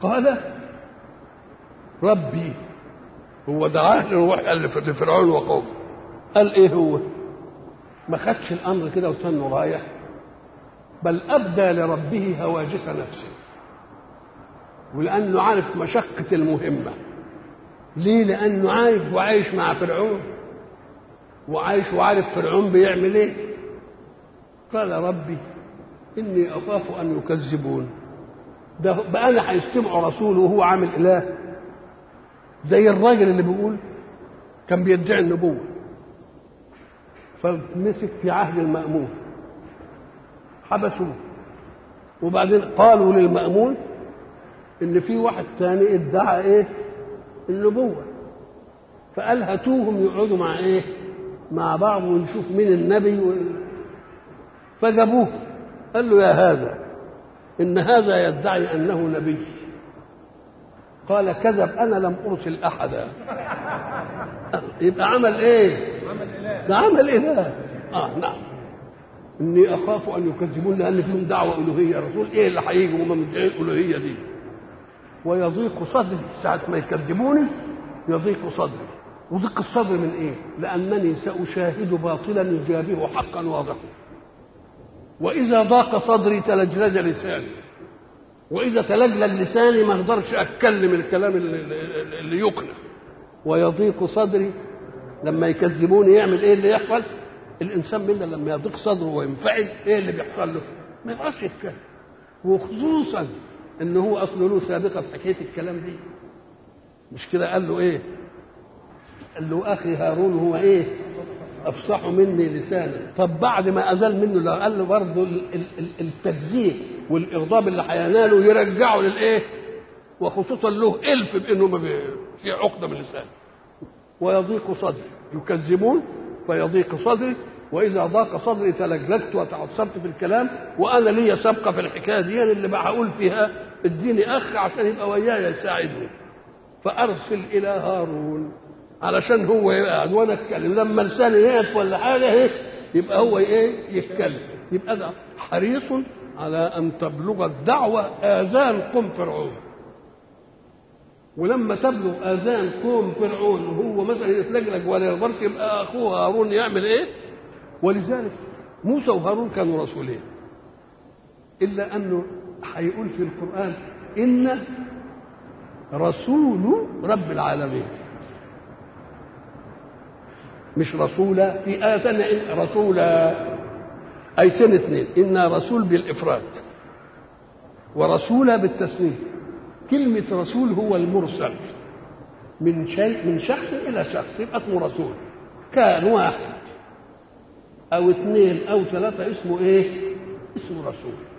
قال ربي هو دعاه لنروح قال لفرعون وقومه قال ايه هو ما خدش الامر كده وتنه رايح بل ابدى لربه هواجس نفسه ولانه عارف مشقه المهمه ليه لانه عايش وعايش مع فرعون وعايش وعارف فرعون بيعمل ايه قال ربي اني اخاف ان يكذبون ده بقى انا هيستمعوا رسول وهو عامل اله زي الراجل اللي بيقول كان بيدعي النبوه فمسك في عهد المأمون حبسوه وبعدين قالوا للمأمون ان في واحد تاني ادعى ايه النبوة فقال هاتوهم يقعدوا مع ايه مع بعض ونشوف مين النبي و... فجابوه قال له يا هذا ان هذا يدعي انه نبي قال كذب انا لم ارسل احدا يبقى عمل ايه ده عمل اله اه نعم اني اخاف ان يكذبون لان فيهم دعوه الوهيه رسول ايه اللي هيجي وهم مدعين الالوهيه دي ويضيق صدري ساعه ما يكذبوني يضيق صدري وضيق الصدر من ايه لانني ساشاهد باطلا يجابه حقا واضحا واذا ضاق صدري تلجلج لساني واذا تلجلج لساني ما اقدرش اتكلم الكلام اللي, اللي يقنع ويضيق صدري لما يكذبوني يعمل ايه اللي يحصل الانسان منا لما يضيق صدره وينفعل ايه اللي بيحصل له ما يقدرش يتكلم وخصوصا ان هو اصله له سابقه في حكايه الكلام دي مش كده قال له ايه قال له اخي هارون هو ايه افصح مني لسانا طب بعد ما ازال منه لو قال له برضه التجزيء والاغضاب اللي هيناله يرجعه للايه وخصوصا له الف بانه ما في عقده من لسانه ويضيق صدري يكذبون فيضيق صدري واذا ضاق صدري تلجلجت وتعصبت في الكلام وانا لي سابقه في الحكايه دي اللي بقى هقول فيها اديني اخ عشان يبقى وياي يساعدني فارسل الى هارون علشان هو يقعد وانا اتكلم لما لساني يقف ولا حاجه ايه يبقى هو ايه يتكلم يبقى ده حريص على ان تبلغ الدعوه اذان قوم فرعون ولما تبلغ اذان قوم فرعون وهو مثلا يتلجلج ولا يقدرش يبقى اخوه هارون يعمل ايه؟ ولذلك موسى وهارون كانوا رسولين الا انه هيقول في القران ان رسول رب العالمين مش رسولا في آية ثانية رسولا أي سنة اثنين إن رسول بالإفراد ورسولا بالتسنيم كلمة رسول هو المرسل من شيء من شخص إلى شخص يبقى اسمه رسول كان واحد أو اثنين أو ثلاثة اسمه إيه؟ اسمه رسول